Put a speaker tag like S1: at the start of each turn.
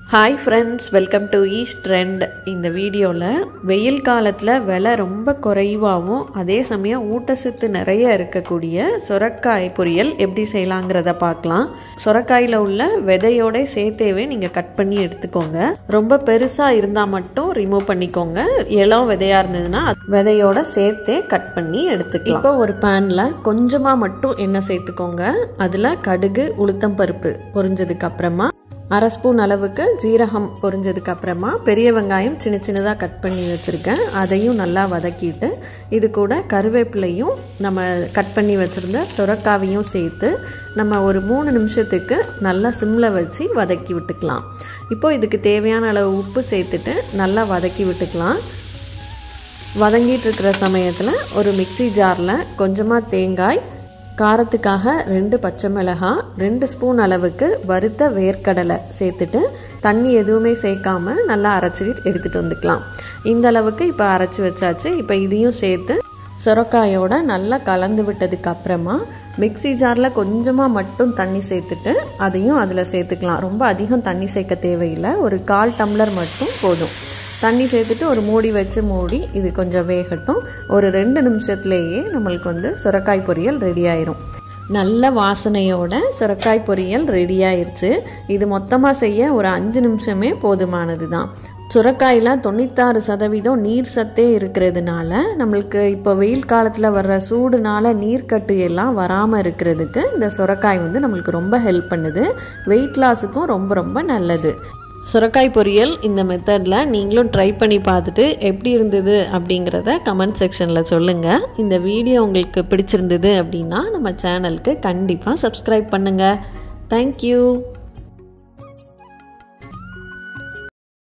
S1: hi friends welcome to east trend இந்த வீடியோவில் வெயில் காலத்தில் விலை ரொம்ப குறைவாகவும் அதே சமயம் ஊட்டச்சத்து நிறைய இருக்கக்கூடிய சுரக்காய் பொரியல் எப்படி செய்யலாங்கிறத பார்க்கலாம் சுரக்காயில் உள்ள விதையோட சேர்த்தேவே நீங்கள் கட் பண்ணி எடுத்துக்கோங்க ரொம்ப பெருசாக இருந்தால் மட்டும் ரிமூவ் பண்ணிக்கோங்க இளம் விதையாக இருந்ததுன்னா விதையோட சேர்த்தே கட் பண்ணி எடுத்துக்கலாம் இப்போ ஒரு பேனில் கொஞ்சமாக மட்டும் எண்ணெய் சேர்த்துக்கோங்க அதில் கடுகு உளுத்தம் பருப்பு பொரிஞ்சதுக்கு அப்புறமா அரை ஸ்பூன் அளவுக்கு ஜீரகம் பொரிஞ்சதுக்கு அப்புறமா பெரிய வெங்காயம் சின்ன சின்னதாக கட் பண்ணி வச்சுருக்கேன் அதையும் நல்லா வதக்கிட்டு இது கூட கருவேப்பிலையும் நம்ம கட் பண்ணி வச்சுருந்த சுரக்காவையும் சேர்த்து நம்ம ஒரு மூணு நிமிஷத்துக்கு நல்லா சிம்மில் வச்சு வதக்கி விட்டுக்கலாம் இப்போ இதுக்கு தேவையான அளவு உப்பு சேர்த்துட்டு நல்லா வதக்கி விட்டுக்கலாம் வதங்கிட்டு இருக்கிற சமயத்தில் ஒரு மிக்சி ஜாரில் கொஞ்சமாக தேங்காய் காரத்துக்காக ரெண்டு பச்சை மிளகாய் ரெண்டு ஸ்பூன் அளவுக்கு வறுத்த வேர்க்கடலை சேர்த்துட்டு தண்ணி எதுவுமே சேர்க்காம நல்லா அரைச்சிட்டு எடுத்துகிட்டு வந்துக்கலாம் இந்த அளவுக்கு இப்போ அரைச்சி வச்சாச்சு இப்போ இதையும் சேர்த்து சுரக்காயோட நல்லா கலந்து விட்டதுக்கு அப்புறமா மிக்சி ஜாரில் கொஞ்சமாக மட்டும் தண்ணி சேர்த்துட்டு அதையும் அதில் சேர்த்துக்கலாம் ரொம்ப அதிகம் தண்ணி சேர்க்க தேவையில்லை ஒரு கால் டம்ளர் மட்டும் போதும் தண்ணி சேர்த்துட்டு ஒரு மூடி வச்சு மூடி இது கொஞ்சம் வேகட்டும் ஒரு ரெண்டு நிமிஷத்துலேயே நம்மளுக்கு வந்து சுரக்காய் பொரியல் ரெடி ஆயிரும் நல்ல வாசனையோட சுரக்காய் பொரியல் ரெடி ஆயிடுச்சு இது மொத்தமாக செய்ய ஒரு அஞ்சு நிமிஷமே போதுமானது தான் சுரக்காயில் தொண்ணூத்தாறு சதவீதம் நீர் சத்தே இருக்கிறதுனால நம்மளுக்கு இப்போ வெயில் காலத்தில் வர்ற சூடுனால நீர்க்கட்டு எல்லாம் வராமல் இருக்கிறதுக்கு இந்த சுரக்காய் வந்து நம்மளுக்கு ரொம்ப ஹெல்ப் பண்ணுது வெயிட் லாஸுக்கும் ரொம்ப ரொம்ப நல்லது சுரக்காய் பொரியல் இந்த மெத்தடில் நீங்களும் ட்ரை பண்ணி பார்த்துட்டு எப்படி இருந்தது அப்படிங்கிறத கமெண்ட் செக்ஷனில் சொல்லுங்கள் இந்த வீடியோ உங்களுக்கு பிடிச்சிருந்தது அப்படின்னா நம்ம சேனலுக்கு கண்டிப்பாக சப்ஸ்கிரைப் பண்ணுங்கள் தேங்க்யூ